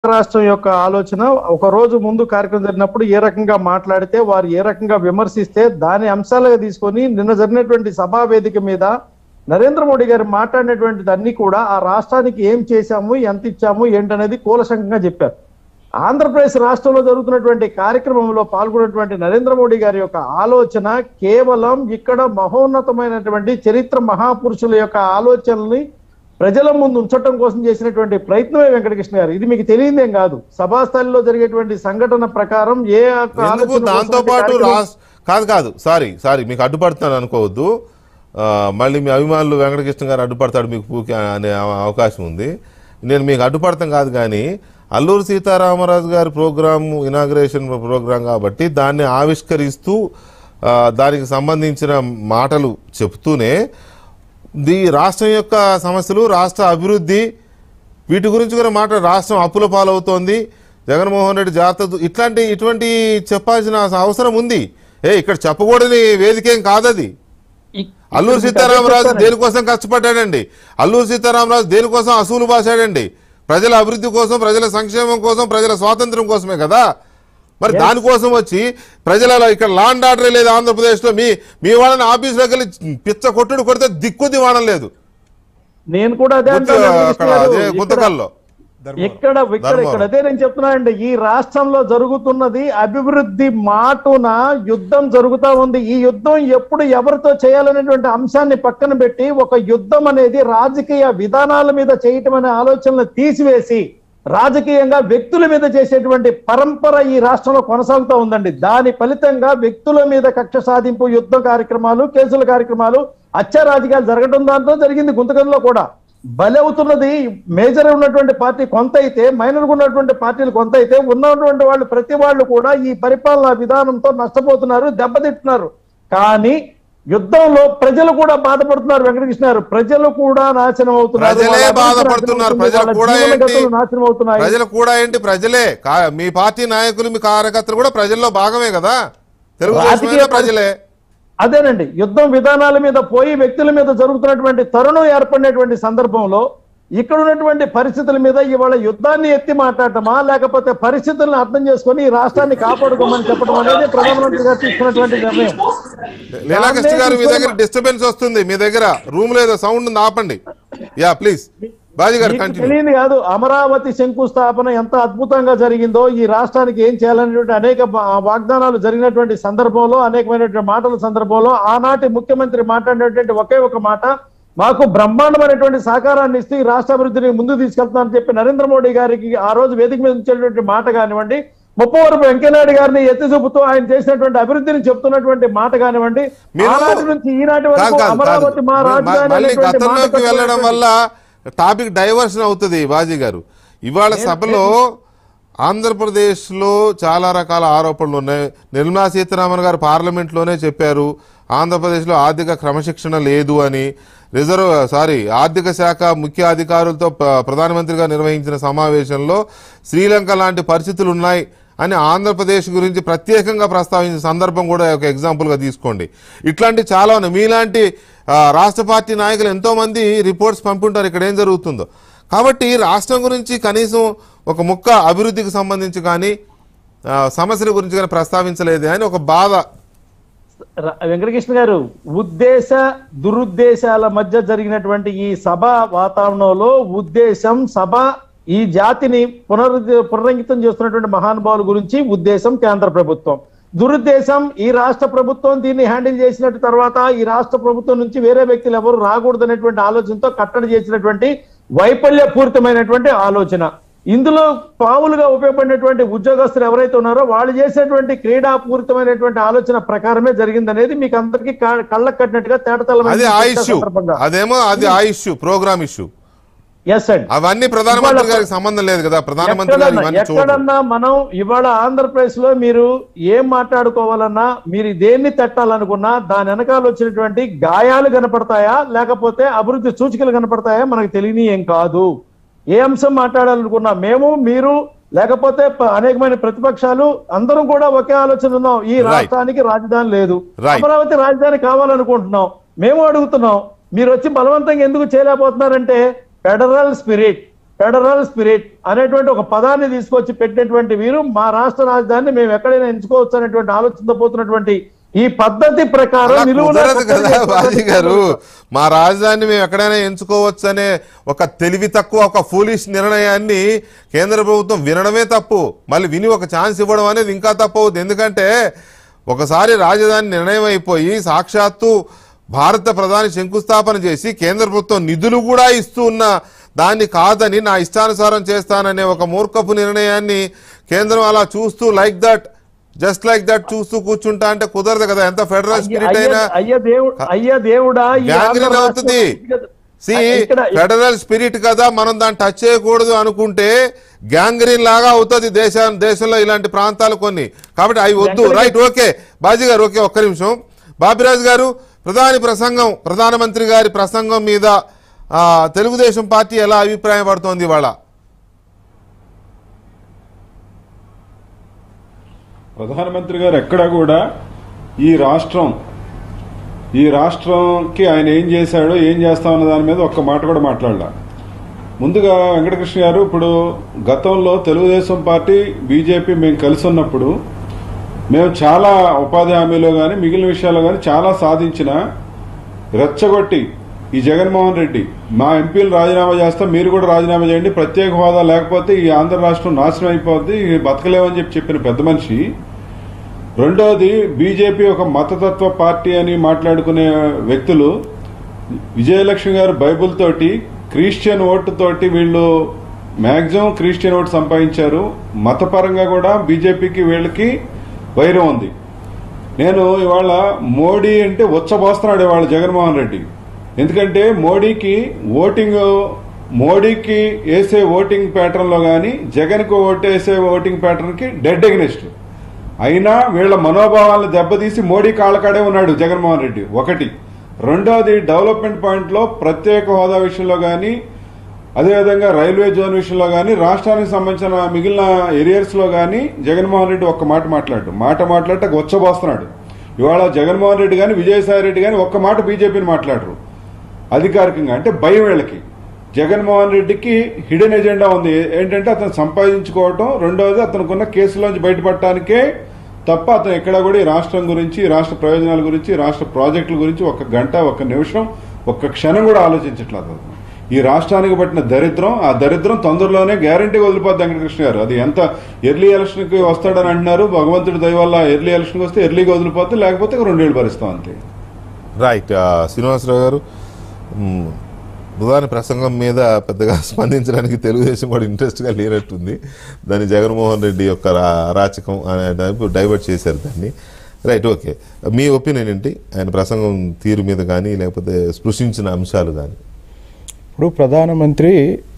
రాష్ట్రం యొక్క ఆలోచన ఒక రోజు ముందు కార్యక్రమం జరిగినప్పుడు ఏ రకంగా మాట్లాడితే వారు ఏ రకంగా విమర్శిస్తే దాని అంశాలుగా తీసుకొని నిన్న జరిగినటువంటి సభా వేదిక మీద నరేంద్ర మోడీ గారు మాట్లాడినటువంటిది అన్ని కూడా ఆ రాష్ట్రానికి ఏం చేశాము ఎంత ఇచ్చాము ఏంటనేది కూలశంకంగా చెప్పారు ఆంధ్రప్రదేశ్ రాష్ట్రంలో జరుగుతున్నటువంటి కార్యక్రమంలో పాల్గొన్నటువంటి నరేంద్ర మోడీ గారి యొక్క ఆలోచన కేవలం ఇక్కడ మహోన్నతమైనటువంటి చరిత్ర మహాపురుషుల యొక్క ఆలోచనల్ని ప్రజల ముందు ఉంచడం కోసం చేసినటువంటి ప్రయత్నమే వెంకటకృష్ణ గారు ఇది మీకు తెలియదేం కాదు సభాస్థలిలో జరిగేటువంటి సంఘటన ప్రకారం ఏ ఒక్క ఎందుకు ఆలోచన కోసం దాంతో పాటు కార్యక్రమం- రాష్ట్ర కాదు కాదు సారీ సారీ మీకు అడ్డుపడుతున్నాను అనుకోవద్దు ఆ, మళ్ళీ మీ అభిమానులు వెంకటకృష్ణ గారు అడ్డుపడతాడు మీకు పూకి అనే అవ- అవకాశం ఉంది నేను మీకు అడ్డుపడతాం కాదు కానీ అల్లూరు సీతారామరాజు గారి ప్రోగ్రామ్ ఇనాగ్రేషన్ ప్రోగ్రాం కాబట్టి దాన్ని ఆవిష్కరిస్తూ ఆ, దానికి సంబంధించిన మాటలు చెప్తూనే ది రాష్ట్రం యొక్క సమస్యలు రాష్ట్ర అభివృద్ధి వీటి గురించి కూడా మాట రాష్ట్రం అప్పుల పాలవుతోంది జగన్మోహన్ రెడ్డి జాగ్రత్త ఇట్లాంటి ఇటువంటి చెప్పాల్సిన అవసరం ఉంది ఏ ఇక్కడ చెప్పకూడని వేదికేం కాదది ఇ- అల్లూరు సీతారామరాజు దేనికోసం కష్టపడ్డాడండి అల్లూరు సీతారామరాజు దేనికోసం అసూలు బాసాడండి ప్రజల అభివృద్ధి కోసం ప్రజల సంక్షేమం కోసం ప్రజల స్వాతంత్రం కోసమే కదా మరి దానికోసం వచ్చి ప్రజల ఇక్కడ లాండ్ ఆర్డర్ లేదు ఆంధ్రప్రదేశ్లో మీ మీ వాళ్ళని ఆఫీసులోకి వెళ్ళి పిచ్చ కొట్టుడు కొడితే దిక్కు దివాణం లేదు నేను కూడా అదే గుర్తు- అంటాను అక్కడ వెంకటకృష్ణ గారు. అదే ఇక్కడ- గుంతకల్లో ఇక్కడ ఇక్కడ ధర్మవరం. ఇక్కడ అదే నేను చెప్తున్నానండి ఈ రాష్ట్రంలో జరుగుతున్నది అభివృద్ధి మాటున యుద్ధం జరుగుతా ఉంది ఈ యుద్ధం ఎప్పుడు ఎవరితో చేయాలనేటువంటి అంశాన్ని పక్కన పెట్టి ఒక యుద్ధం అనేది రాజకీయ విధానాల మీద చేయటం అనే ఆలోచనలు తీసివేసి రాజకీయంగా వ్యక్తుల మీద చేసేటువంటి పరంపర ఈ రాష్ట్రంలో కొనసాగుతూ ఉందండి దాని ఫలితంగా వ్యక్తుల మీద కక్ష సాధింపు యుద్ధ కార్యక్రమాలు కేసుల కార్యక్రమాలు హత్య రాజకీయాలు జరగడం దాంతో జరిగింది గుంతకంలో కూడా బలవుతున్నది మేజర్ ఉన్నటువంటి పార్టీ కొంత అయితే మైనర్ ఉన్నటువంటి పార్టీలు కొంత అయితే ఉన్నటువంటి వాళ్ళు ప్రతి వాళ్ళు కూడా ఈ పరిపాలనా విధానంతో నష్టపోతున్నారు దెబ్బతింటున్నారు కానీ యుద్ధంలో ప్రజలు కూడా బాధపడుతున్నారు వెంకటకృష్ణ గారు ప్రజలు కూడా నాశనం అవుతున్నారు ప్రజలే వాళ్ళ అభివృద్ధి బాధపడుతున్నారు నాశనం ప్రజలు అవుతుంది, కూడా వాళ్ళ ఏంటి జీవనగతులు నాశనం అవుతున్నాయి ప్రజలు కూడా ఏంటి ప్రజలే కా- మీ పార్టీ నాయకులు మీ కార్యకర్తలు కూడా ప్రజల్లో భాగమే కదా తెలుగుదేశమైనా రాజకీయ ప్రజలే అదేనండి యుద్ధం విధానాల మీద పోయి వ్యక్తుల మీద జరుగుతున్నటువంటి తరుణం ఏర్పడినటువంటి సందర్భంలో ఇక్కడ ఉన్నటువంటి పరిస్థితుల మీద ఇవాళ యుద్ధాన్ని ఎత్తి మాట్లాడటమా లేకపోతే పరిస్థితులను అర్థం చేసుకొని ఈ రాష్ట్రాన్ని కాపాడుకోమని చెప్పడం అనేది ప్రధానమంత్రి గారు తీసుకున్నటువంటి నిర్ణయం లీలాకృష్ణ గారు మీ దగ్గర డిస్టర్బెన్స్ వస్తుంది మీ దగ్గర రూమ్ లేదో సౌండ్ ఉంది ఆపండి యా ప్లీజ్ బాజీ గారు మీకు కంటిన్యూ తెలియదు కాదు అమరావతి శంకుస్థాపన ఎంత అద్భుతంగా జరిగిందో ఈ రాష్ట్రానికి ఏం చేయాలనేటువంటి అనేక బా- వాగ్దానాలు జరిగినటువంటి సందర్భంలో అనేకమైనటువంటి మాటల సందర్భంలో ఆనాటి ముఖ్యమంత్రి మాట్లాడినటువంటి ఒకే ఒక మాట మాకు బ్రహ్మాండమైనటువంటి సహకారాన్ని ఇస్తూ ఈ రాష్ట్ర అభివృద్ధిని ముందుకు తీసుకెళ్తున్నానని చెప్పి నరేంద్ర మోడీ గారికి ఆ రోజు వేదిక మీద ఉంచేటువంటి మాట కానివ్వండి ముప్పవరపు వెంకయ్యనాయుడు గారిని ఎత్తి చూపుతూ ఆయన చేసినటువంటి అభివృద్ధిని చెప్తున్నటువంటి మాట కానివ్వండి మీరు- ఆనాటి నుంచి ఈనాటి కాదు వరకు కాదు కాదు అమరావతి మా మ- రాజధాని మళ్ళీ అనేటువంటి మాట గతంలోకి వెళ్ళడం కట్టుబడి- వల్ల టాపిక్ డైవర్షన్ అవుతుంది బాజీ గారు ఇవాళ సభలో ఆంధ్రప్రదేశ్లో చాలా రకాల ఆరోపణలు ఉన్నాయి నిర్మలా సీతారామన్ గారు పార్లమెంట్లోనే చెప్పారు ఆంధ్రప్రదేశ్లో ఆర్థిక క్రమశిక్షణ లేదు అని రిజర్వ్ సారీ ఆర్థిక శాఖ ముఖ్య అధికారులతో ప్ర- ప్రధానమంత్రిగా నిర్వహించిన సమావేశంలో శ్రీలంక లాంటి పరిస్థితులు ఉన్నాయి అని ఆంధ్రప్రదేశ్ గురించి ప్రత్యేకంగా ప్రస్తావించిన సందర్భం కూడా ఒక ఎగ్జాంపుల్గా తీసుకోండి ఇట్లాంటి చాలా ఉన్నాయి మీలాంటి ఆ, రాష్ట్ర పార్టీ నాయకులు ఎంతో మంది రిపోర్ట్స్ పంపుంటారు ఇక్కడ ఏం జరుగుతుందో కాబట్టి రాష్ట్రం గురించి కనీసం ఒక ముక్క అభివృద్ధికి సంబంధించి కానీ ఆ, సమస్యల గురించి కానీ ప్రస్తావించలేదు అని ఒక బాధ ర- వెంకటకృష్ణ గారు ఉద్దేశ దురుద్దేశాల మధ్య జరిగినటువంటి ఈ సభ వాతావరణంలో ఉద్దేశం సభ ఈ జాతిని పునరు పునరంకితం చేస్తున్నటువంటి మహానుభావుల గురించి ఉద్దేశం కేంద్ర ప్రభుత్వం దురుద్దేశం ఈ రాష్ట్ర ప్రభుత్వం దీన్ని హ్యాండిల్ చేసినట్టు తర్వాత ఈ రాష్ట్ర ప్రభుత్వం నుంచి వేరే వ్యక్తులు ఎవరు రాకూడదు అనేటువంటి ఆలోచనతో కట్టడి చేసినటువంటి వైఫల్యపూరితమైనటువంటి ఆలోచన ఇందులో పావులుగా ఉపయోగపడినటువంటి ఉద్యోగస్తులు ఎవరైతే ఉన్నారో వాళ్ళు చేసినటువంటి క్రీడాపూరితమైనటువంటి ఆలోచన ప్రకారమే జరిగిందనేది మీకు అందరికీ క- కళ్ళకు కట్టినట్టుగా తేటతలమైన అది ఆ ఇష్యూ సందర్భంగా అదేమో అది ఆ ఇష్యూ ప్రోగ్రామ్ ఇష్యూ ఎస్ అండి అవన్నీ ప్రధానమంత్రి గారికి సంబంధం లేదు కదా ప్రధానమంత్రి గారు ఎక్కడన్నా ఇవన్నీ చూడరు ఎక్కడన్నా మనం ఇవాళ ఆంధ్రప్రదేశ్ లో మీరు ఏం మాట్లాడుకోవాలన్నా మీరు దేన్ని తట్టాలనుకున్నా దాని వెనకాల వచ్చినటువంటి గాయాలు కనపడతాయా లేకపోతే అభివృద్ధి సూచికలు కనపడతాయా మనకు తెలియని ఏం కాదు ఏ అంశం మాట్లాడాలనుకున్నా మేము మీరు లేకపోతే ప- అనేకమైన ప్రతిపక్షాలు అందరం కూడా ఒకే ఆలోచన ఉన్నాం ఈ Right. రాష్ట్రానికి రాజధాని లేదు Right. అమరావతి రాజధాని కావాలనుకుంటున్నాం మేము అడుగుతున్నాం మీరు వచ్చి బలవంతంగా ఎందుకు చేయలేకపోతున్నారంటే ఫెడరల్ స్పిరిట్ ఫెడరల్ స్పిరిట్ అనేటువంటి ఒక పదాన్ని తీసుకొచ్చి పెట్టినటువంటి వీరు మా రాష్ట్ర రాజధానిని మేము ఎక్కడైనా ఎంచుకోవచ్చు అనేటువంటి ఆలోచనతో పోతున్నటువంటి ఈ పద్ధతి ప్రకారం అలా నిలువునా కుదరదు కట్టడి కదా చేస్తున్నటువంటి బాజీ గారు మా రాజధానిని మేము ఎక్కడైనా ఎంచుకోవచ్చు అనే ఒక తెలివి తక్కువ ఒక ఫూలిష్ నిర్ణయాన్ని కేంద్ర ప్రభుత్వం వినడమే తప్పు మళ్ళీ విని ఒక ఛాన్స్ ఇవ్వడం అనేది ఇంకా తప్పు అవుతుంది ఎందుకంటే ఒకసారి రాజధాని నిర్ణయం అయిపోయి సాక్షాత్తు భారత ప్రధాని శంకుస్థాపన చేసి కేంద్ర ప్రభుత్వం నిధులు కూడా ఇస్తూ ఉన్న దాన్ని కాదని నా ఇష్టానుసారం చేస్తాననే ఒక మూర్ఖపు నిర్ణయాన్ని కేంద్రం అలా చూస్తూ like that just like that చూస్తూ కూర్చుంటా అంటే కుదరదు కదా ఎంత ఫెడరల్ స్పిరిట్ అయ్య- అయినా అయ్య దేవుడు అయ్య దేవుడా ఈ గ్యాంగ్రీన్ ఆంధ్ర అవుతుంది. రాష్ట్రం- సి ఇక్కడ ఫెడరల్ స్పిరిట్ కదా మనం దాన్ని టచ్ చేయకూడదు అనుకుంటే గ్యాంగ్రీన్ లాగా అవుతుంది దేశం దేశంలో ఇలాంటి ప్రాంతాలు కొన్ని కాబట్టి అవి వద్దు Gangrene- రైట్ ఓకే బాజీ గారు ఓకే ఒక్క నిమిషం బాబిరాజు గారు ప్రధాని ప్రసంగం ప్రధానమంత్రి గారి ప్రసంగం మీద ఆ, తెలుగుదేశం పార్టీ ఎలా అభిప్రాయం పడుతోంది ఇవాళ ప్రధానమంత్రి గారు ఎక్కడా కూడా ఈ రాష్ట్రం ఈ రాష్ట్రంకి ఆయన ఏం చేశాడో ఏం చేస్తామన్న దాని మీద ఒక్క మాట కూడా మాట్లాడలా ముందుగా వెంకటకృష్ణ గారు ఇప్పుడు గతంలో తెలుగుదేశం పార్టీ బీజేపీ మేము కలిసి ఉన్నప్పుడు మేము చాలా ఉపాధి హామీలో కానీ మిగిలిన విషయాల్లో కానీ చాలా సాధించిన రెచ్చగొట్టి ఈ జగన్మోహన్ రెడ్డి మా ఎంపీలు రాజీనామా చేస్తాం మీరు కూడా రాజీనామా చేయండి ప్రత్యేక హోదా లేకపోతే ఈ ఆంధ్ర రాష్ట్రం నాశనం అయిపోద్ది బతకలేమని చెప్పి చెప్పిన పెద్ద మనిషి రెండోది బీజేపీ ఒక మతతత్వ పార్టీ అని మాట్లాడుకునే వ్యక్తులు విజయలక్ష్మి గారు బైబుల్ తోటి క్రిస్టియన్ ఓటు తోటి వీళ్ళు మాక్సిమం క్రిస్టియన్ ఓటు సంపాదించారు మతపరంగా కూడా బీజేపీకి వీళ్ళకి వైరం ఉంది నేను ఇవాళ మోడీ అంటే ఉచ్చబోస్తున్నాడు ఇవాళ జగన్మోహన్ రెడ్డి ఎందుకంటే మోడీకి ఓటింగ్ మోడీకి వేసే ఓటింగ్ ప్యాటర్న్ లో కానీ జగన్కు ఓటు వేసే ఓటింగ్ ప్యాటర్న్ కి డెడ్ ఎగ్నెస్ట్ అయినా వీళ్ళ మనోభావాలను దెబ్బతీసి మోడీ కాళ్ళకాడే ఉన్నాడు జగన్మోహన్ రెడ్డి ఒకటి రెండోది డెవలప్మెంట్ పాయింట్ లో ప్రత్యేక హోదా విషయంలో కానీ అదేవిధంగా రైల్వే జోన్ విషయంలో కానీ రాష్ట్రానికి సంబంధించిన మిగిలిన ఏరియాస్ లో కానీ జగన్మోహన్ రెడ్డి ఒక్క మాట మాట్లాడు మాట మాట్లాడట గొచ్చబోస్తున్నాడు ఇవాళ జగన్మోహన్ రెడ్డి కానీ విజయసాయి రెడ్డి కానీ ఒక్క మాట బీజేపీని మాట్లాడరు అధికారికంగా అంటే భయం వీళ్ళకి జగన్మోహన్ రెడ్డికి హిడెన్ ఎజెండా ఉంది ఏంటంటే అతను సంపాదించుకోవటం రెండవది అతనుకున్న కేసులోంచి బయటపడటానికే తప్ప అతను ఎక్కడ కూడా ఈ రాష్ట్రం గురించి ఈ రాష్ట్ర ప్రయోజనాల గురించి రాష్ట్ర ప్రాజెక్టుల గురించి ఒక గంట ఒక నిమిషం ఒక్క క్షణం కూడా ఆలోచించట్లేదు అతను ఈ రాష్ట్రానికి పట్టిన దరిద్రం ఆ దరిద్రం తొందరలోనే గ్యారంటీగా వదిలిపోద్ది వెంకటకృష్ణ గారు అది ఎంత ఎర్లీ ఎలక్షన్ కి వస్తాడని అంటున్నారు భగవంతుడి దయ వల్ల ఎర్లీ ఎలక్షన్ వస్తే ఎర్లీగా వదిలిపోతే లేకపోతే ఒక రెండేళ్ళు భరిస్తాం అంతే రైట్ ఆ, శ్రీనివాసరావు గారు మ్, ప్రధాని ప్రసంగం మీద పెద్దగా స్పందించడానికి తెలుగుదేశం కూడా ఇంట్రెస్ట్గా లేనట్టుంది దాన్ని జగన్మోహన్ రెడ్డి యొక్క రా- అరాచకం అనే టైపు డైవర్ట్ చేశారు దాన్ని రైట్ ఓకే మీ ఒపీనియన్ ఏంటి ఆయన ప్రసంగం తీరు మీద కానీ లేకపోతే స్పృశించిన అంశాలు కానీ ఇప్పుడు ప్రధానమంత్రి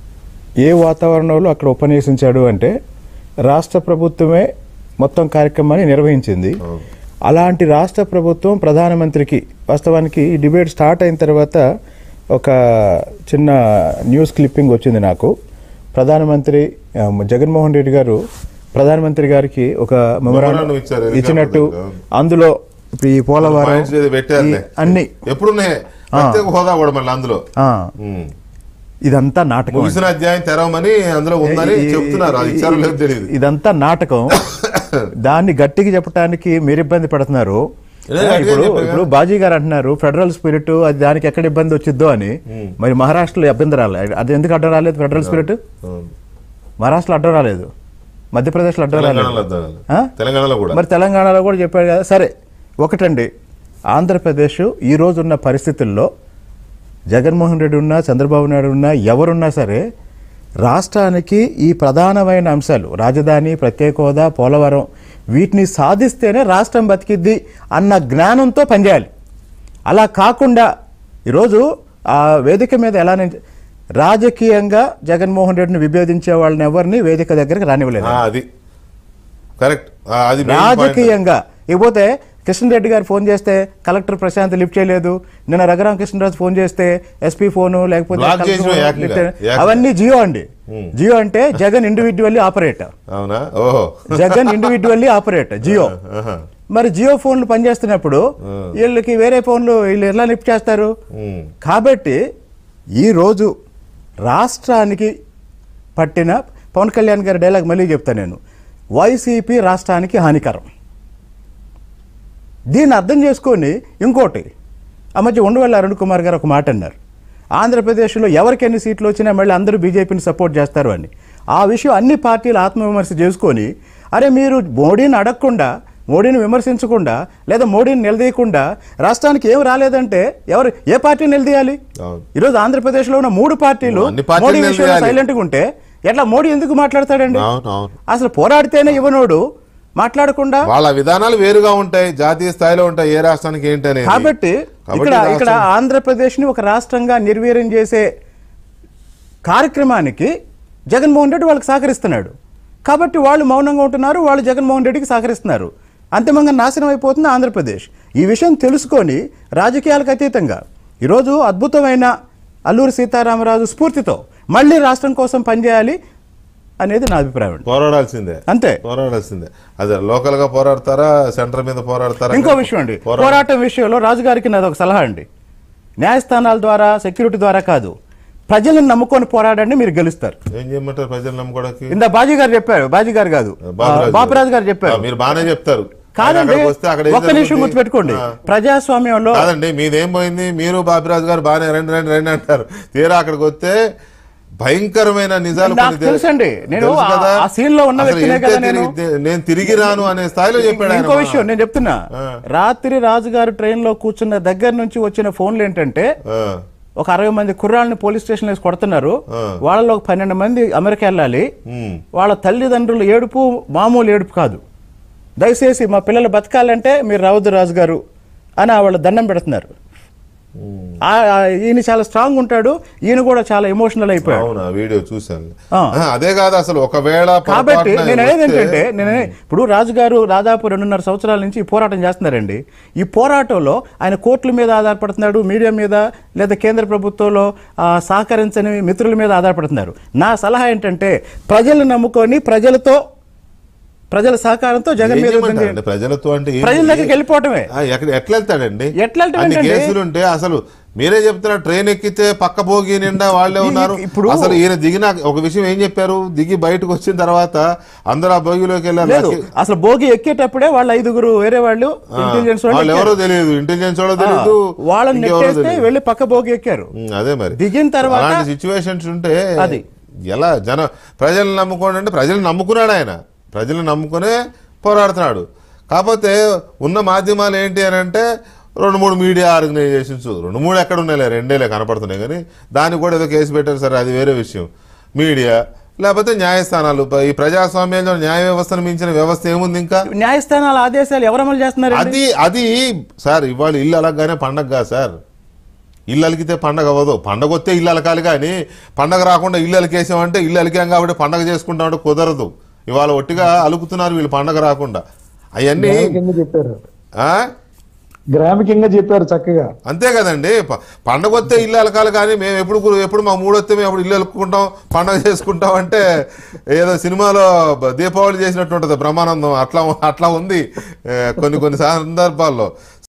ఏ వాతావరణంలో అక్కడ ఉపన్యసించాడు అంటే రాష్ట్ర ప్రభుత్వమే మొత్తం కార్యక్రమాన్ని నిర్వహించింది అలాంటి రాష్ట్ర ప్రభుత్వం ప్రధానమంత్రికి వాస్తవానికి ఈ డిబేట్ స్టార్ట్ అయిన తర్వాత ఒక చిన్న న్యూస్ క్లిప్పింగ్ వచ్చింది నాకు ప్రధానమంత్రి ఆ, జగన్మోహన్ రెడ్డి గారు ప్రధానమంత్రి గారికి ఒక Memorandum మెమరాండం ఇచ్చారు, ఇచ్చినట్టు ఎన్నికల అందులో ఇప్పుడు ఈ పోలవరం పాయింట్స్ ఏదో పెట్టారులే. ఈ అన్ని ఎప్పుడున్నాయి ప్రత్యేక హోదా కూడా మళ్ళీ అందులో ఆ, మ్. ఇదంతా నాటకం అండి. ముగిసిన అధ్యాయం తెరవమని అందులో ఉందని ఈ- ఈ- చెప్తున్నారు అది ఇచ్చారో లేదో తెలియదు ఇదంతా నాటకం దాన్ని గట్టిగా చెప్పడానికి మీరు ఇబ్బంది పడుతున్నారు లేదు, గట్టిగా ఇప్పుడు చెప్పారు ఇప్పుడు బాజీ గారు అంటున్నారు ఫెడరల్ స్పిరిట్ అది దానికి ఎక్కడ ఇబ్బంది వచ్చిద్దో అని మరి మహారాష్ట్రలో ఇబ్బంది రాలేదు అది ఎందుకు అడ్డం రాలేదు ఫెడరల్ స్పిరిట్ మహారాష్ట్రలో అడ్డం రాలేదు మధ్యప్రదేశ్లో అడ్డం తెలంగాణలో రాలేదు అర్థం కాలేదు. ఆ? తెలంగాణలో కూడా మరి తెలంగాణలో కూడా చెప్పాడు కదా సరే ఒకటండి ఆంధ్రప్రదేశ్ ఈ రోజు ఉన్న పరిస్థితుల్లో జగన్మోహన్ రెడ్డి ఉన్నా చంద్రబాబు నాయుడు ఉన్నా ఎవరున్నా సరే రాష్ట్రానికి ఈ ప్రధానమైన అంశాలు రాజధాని ప్రత్యేక హోదా పోలవరం వీటిని సాధిస్తేనే రాష్ట్రం బతికిద్ది అన్న జ్ఞానంతో పనిచేయాలి అలా కాకుండా ఈరోజు ఆ వేదిక మీద ఎలా నుంచి రాజకీయంగా జగన్మోహన్ రెడ్డిని విభేదించే వాళ్ళని ఎవరిని వేదిక దగ్గరికి రానివ్వలేదు ఆ, అది కరెక్ట్ ఆ, అది main point. రాజకీయంగా ఇకపోతే కిషన్ రెడ్డి గారు ఫోన్ చేస్తే కలెక్టర్ ప్రశాంత్ లిఫ్ట్ చేయలేదు నిన్న రఘురామ కృష్ణరాజు ఫోన్ చేస్తే ఎస్పీ ఫోను లేకపోతే Block కలెక్టర్ చేసిన ఫోను ఏకంగా. lift చేయలేదు. ఏకంగా. అవన్నీ జియో అండి జియో అంటే జగన్ ఇండివిజువల్లీ ఆపరేటర్ అవునా ఓహో జగన్ ఇండివిజువల్లీ ఆపరేటర్ జియో ఆహా. మరి జియో ఫోన్లు పనిచేస్తున్నప్పుడు వీళ్ళకి వేరే ఫోన్లు వీళ్ళు ఎలా లిఫ్ట్ చేస్తారు ఉమ్. కాబట్టి ఈరోజు రాష్ట్రానికి పట్టిన పవన్ కళ్యాణ్ గారి డైలాగ్ మళ్ళీ చెప్తాను నేను వైసీపీ రాష్ట్రానికి హానికరం దీన్ని అర్థం చేసుకొని ఇంకోటి ఆ మధ్య ఉండవల్లి అరుణ్ కుమార్ గారు ఒక మాట అన్నారు ఆంధ్రప్రదేశ్లో ఎవరికి ఎన్ని సీట్లు వచ్చినా మళ్ళీ అందరూ బీజేపీని సపోర్ట్ చేస్తారు అని ఆ విషయం అన్ని పార్టీలు ఆత్మవిమర్శ చేసుకొని అరే మీరు మోడీని అడగకుండా మోడీని విమర్శించకుండా లేదా మోడీని నిలదీయకుండా రాష్ట్రానికి ఏం రాలేదంటే ఎవరు ఏ పార్టీని నిలదీయాలి అవును. ఈరోజు ఆంధ్రప్రదేశ్లో ఉన్న మూడు పార్టీలు అన్ని పార్టీలు మోడీ విషయంలో నిలదీయాలి. సైలెంట్గా ఉంటే ఎట్లా మోడీ ఎందుకు మాట్లాడతాడండి అవును అవును అసలు పోరాడితేనే ఇవ్వనోడు మాట్లాడకుండా వాళ్ళ విధానాలు వేరుగా ఉంటాయి జాతీయ స్థాయిలో ఉంటాయి ఏ రాష్ట్రానికి ఏంటి అనేది కాబట్టి కాబట్టి ఇక్కడ ఇక్కడ రాష్ట్రం- ఆంధ్రప్రదేశ్ ని ఒక రాష్ట్రంగా నిర్వీర్యం చేసే కార్యక్రమానికి జగన్మోహన్ రెడ్డి వాళ్ళకి సహకరిస్తున్నాడు కాబట్టి వాళ్ళు మౌనంగా ఉంటున్నారు వాళ్ళు జగన్మోహన్ రెడ్డికి సహకరిస్తున్నారు అంతిమంగా నాశనం అయిపోతుంది ఆంధ్రప్రదేశ్ ఈ విషయం తెలుసుకొని రాజకీయాలకు అతీతంగా ఈరోజు అద్భుతమైన అల్లూరి సీతారామరాజు స్ఫూర్తితో మళ్ళీ రాష్ట్రం కోసం పనిచేయాలి అనేది నా అభిప్రాయం అండి. పోరాడాల్సిందే అంతే పోరాడాల్సిందే అదే లోకల్ గా పోరాడతారా సెంటర్ మీద పోరాడతారా ఇంకో విషయం అండి పోరాడ- పోరాటం విషయంలో రాజుగారికి నాది ఒక సలహా అండి న్యాయస్థానాల ద్వారా సెక్యూరిటీ ద్వారా కాదు ప్రజలను నమ్ముకొని పోరాడండి మీరు గెలుస్తారు ఏం చేయమంటారు ప్రజలు నమ్ముకోవడానికి ఇందా బాజీ గారు చెప్పారు బాజీ గారు కాదు బాబురాజు బాపురాజు గారు చెప్పారు ఆ, మీరు బాగానే చెప్తారు ఆయన కాదండి అక్కడికి వస్తే అక్కడ ఏం ఒక్క నిమిషం జరుగుతుంది? గుర్తుపెట్టుకోండి ఆ. ప్రజాస్వామ్యంలో కాదండి మీదేం పోయింది మీరు బాపిరాజు గారు బాగానే రండి రండి రండి అంటారు తీరా అక్కడికి వస్తే భయంకరమైన నిజాలు నాకు కొన్ని తెలు- తెలుసండి. నేను తెలుసు ఆ- కదా? ఆ scene లో ఉన్న అసలు వ్యక్తినే వెళ్తే కదా నేను. తిరిగి- నేను తిరిగి రాను అనే స్థాయిలో చెప్పాడు ఆయన ఇంకో విషయం నేను చెప్తున్నా ఆ. రాత్రి రాజుగారు ట్రైన్ లో కూర్చున్న దగ్గర నుంచి వచ్చిన ఫోన్లు ఏంటంటే ఆ, ఒక అరవై మంది కుర్రాళ్ళని పోలీస్ స్టేషన్ వేసి కొడుతున్నారు ఆ. వాళ్ళలో ఒక పన్నెండు మంది అమెరికా వెళ్ళాలి ఉమ్, వాళ్ళ తల్లిదండ్రుల ఏడుపు మామూలు ఏడుపు కాదు దయచేసి మా పిల్లలు బతకాలంటే మీరు రావద్దు రాజు గారు అని వాళ్ళ దండం పెడుతున్నారు ఆ- ఆ ఈయన చాలా స్ట్రాంగ్ ఉంటాడు ఈయన కూడా చాలా ఎమోషనల్ అయిపోయాడు అవును ఆ వీడియో చూశాను ఆ. ఆ, అదే కాదు అసలు ఒకవేళ కాబట్టి పొరపాటున నేను అనేది వస్తే- ఏంటంటే నేను అనేది- ఇప్పుడు రాజుగారు దాదాపు రెండున్నర సంవత్సరాల నుంచి ఈ పోరాటం చేస్తున్నారండి ఈ పోరాటంలో ఆయన కోర్టుల మీద ఆధారపడుతున్నాడు మీడియా మీద లేదా కేంద్ర ప్రభుత్వంలో ఆ, సహకరించని మిత్రుల మీద ఆధారపడుతున్నారు నా సలహా ఏంటంటే ప్రజలు నమ్ముకొని ప్రజలతో ప్రజల సహకారంతో జగన్ ఏం మీద యుద్ధం చేయమంటారండి? చేయండి. ప్రజలతో అంటే ఏంటి? ప్రజల దగ్గరికి వెళ్ళిపోవటమే ఆ, ఎక్కడ ఎట్లా వెళ్తాడండి ఎట్లా వెళ్తాడు అన్ని ఏంటండి? కేసులు ఉంటే అసలు మీరే చెప్తున్నారు ట్రైన్ ఎక్కితే పక్క భోగి నిండా వాళ్ళే ఈ- ఉన్నారు ఇప్పుడు- అసలు ఈయన దిగిన ఒక విషయం ఏం చెప్పారు దిగి బయటకు వచ్చిన తర్వాత అందరూ ఆ భోగిలోకి వెళ్ళారు లేదు లక్కీ- అసలు భోగి ఎక్కేటప్పుడే వాళ్ళ ఐదుగురు వేరే వాళ్ళు ఆ, ఇంటెలిజెన్స్ వాళ్ళు వాళ్ళు ఎవరో తెలియదు ఇంటెలిజెన్స్ వాళ్ళో తెలియదు ఎక్కారు. వాళ్ళని ఇంకెవరో నెట్టేస్తే తెలియదు. వెళ్ళి పక్క భోగి ఎక్కారు ఉమ్, అదే మరి దిగిన తర్వాత- అలాంటి సిచ్యువేషన్స్ ఉంటే అది. ఎలా జన ప్రజలను నమ్ముకోండి అంటే ప్రజలు నమ్ముకున్నాడు ఆయన ప్రజలను నమ్ముకునే పోరాడుతున్నాడు కాకపోతే ఉన్న మాధ్యమాలు ఏంటి అని అంటే రెండు మూడు మీడియా ఆర్గనైజేషన్స్ రెండు మూడు ఎక్కడ ఉన్నాయిలే రెండేలే కనపడుతున్నాయి కానీ దానికి కూడా ఏదో కేసు పెట్టారు సరే అది వేరే విషయం మీడియా లేకపోతే న్యాయస్థానాలు ఈ ప్రజాస్వామ్యంలో న్యాయ వ్యవస్థను మించిన వ్యవస్థ ఏముంది ఇంకా న్యాయస్థానాల ఆదేశాలు ఎవరు అమలు చేస్తున్నారు అది అది సార్ ఇవాళ ఇల్లు అలగగానే పండగ కాదు సార్ ఇల్లు అలికితే పండగ అవ్వదు పండగ వస్తే ఇల్లు అలకాలి కానీ పండగ రాకుండా ఇల్లు అలికేసామంటే ఇల్లు అలికాం కాబట్టి పండగ చేసుకుంటామంటే కుదరదు ఇవాళ ఒట్టిగా అలుకుతున్నారు వీళ్ళు పండగ రాకుండా అవన్నీ గ్రామికంగా చెప్పారు ఆ? గ్రామికంగా చెప్పారు చక్కగా అంతే కదండి ప- పండగ వస్తే ఇల్లు అలకాలి కానీ మేము ఎప్పుడు కు- ఎప్పుడు మా మూడు వస్తే మేము ఎప్పుడు ఇల్లు అలుక్కుంటాం పండగ చేసుకుంటాం అంటే ఏదో సినిమాలో బ- దీపావళి చేసినట్టు ఉంటుంది బ్రహ్మానందం అట్లా అట్లా ఉంది ఏ, కొన్ని కొన్ని సందర్భాల్లో